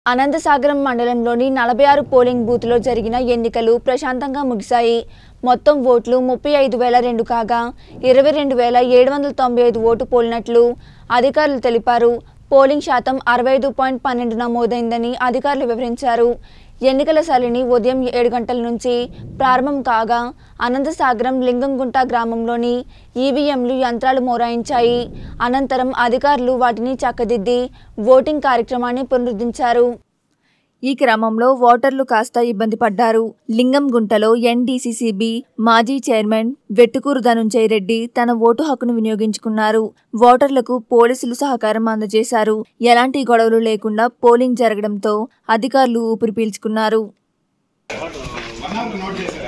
అనంతసాగరం మండలంలోని నలభై ఆరు పోలింగ్ బూత్లో జరిగిన ఎన్నికలు ప్రశాంతంగా ముగిశాయి మొత్తం ఓట్లు ముప్పై ఐదు వేల రెండు కాగా ఇరవై రెండు వేల ఏడు వందల తొంభై ఐదు ఓటు పోలినట్లు అధికారులు తెలిపారు పోలింగ్ శాతం అరవై ఐదు పాయింట్ పన్నెండు నమోదైందని అధికారులు వివరించారు ఎన్నికల సరళిని ఉదయం ఏడు గంటల నుంచి ప్రారంభం కాగా అనంతసాగరం లింగంగుంట గ్రామంలోని ఈవీఎంలు యంత్రాలు మోరాయించాయి అనంతరం అధికారులు వాటిని చక్కదిద్ది ఓటింగ్ కార్యక్రమాన్ని పునరుద్ధరించారు ఈ క్రమంలో ఓటర్లు కాస్త ఇబ్బంది పడ్డారు లింగంగుంటలో ఎన్డీసీసీబీ మాజీ చైర్మన్ వెట్టుకూరు ధనుంజయ రెడ్డి తన ఓటు హక్కును వినియోగించుకున్నారు ఓటర్లకు పోలీసులు సహకారం అందజేశారు ఎలాంటి గొడవలు లేకుండా పోలింగ్ జరగడంతో అధికారులు ఊపిరి పీల్చుకున్నారు వన్ అవర్ నోట్ చేశారు